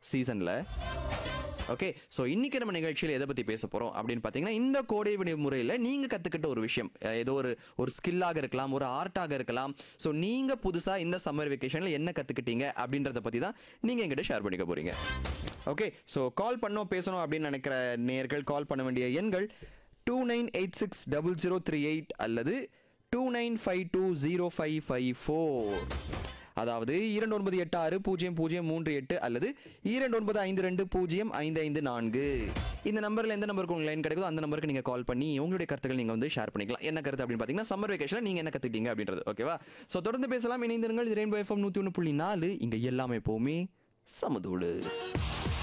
சீசனில் okay so இன்னைக்கு நம்ம நிகழ்ச்சியில் எதை பற்றி பேச போகிறோம் அப்படின்னு பார்த்தீங்கன்னா இந்த கோடை விடுமுறையில் நீங்கள் கற்றுக்கிட்ட ஒரு விஷயம் அஹ் ஏதோ ஒரு ஒரு ஸ்கில்லாக இருக்கலாம் ஒரு ஆர்ட்டாக இருக்கலாம் ஸோ நீங்கள் புதுசாக இந்த சம்மர் வெக்கேஷனில் என்ன கற்றுக்கிட்டீங்க அப்படின்றத பற்றி தான் நீங்கள் எங்கிட்ட ஷேர் பண்ணிக்க போகிறீங்க ஓகே ஸோ கால் பண்ணோம் பேசணும் அப்படின்னு நினைக்கிற நேர்கள் கால் பண்ண வேண்டிய எண்கள் two nine eight six double zero three eight அல்லது two nine five two zero five five four அதாவது இரண்டு ஒன்பது எட்டு ஆறு பூஜ்ஜியம் பூஜ்ஜியம் மூன்று எட்டு அல்லது இரண்டு ஒன்பது ஐந்து ரெண்டு பூஜ்ஜியம் ஐந்து ஐந்து நான்கு இந்த நம்பரில் எந்த நம்பருக்கு உங்களுக்கு லைன் கிடைக்குதோ அந்த நம்பருக்கு நீங்கள் கால் பண்ணி உங்களுடைய கருத்துக்கள் நீங்கள் வந்து ஷேர் பண்ணிக்கலாம் என்ன கருத்து அப்படின்னு பார்த்தீங்கன்னா சம்மர் வெக்கேஷனில் நீங்கள் என்ன கற்றுக்கிட்டீங்க அப்படின்றது ஓகேவா ஸோ தொடர்ந்து பேசலாம் இணைந்திருங்கள் இது ரெயின்போ எஃப்எம் நூற்றி ஒன்று புள்ளி நாலு இங்கே எல்லாமே எப்போவுமே சமதூளு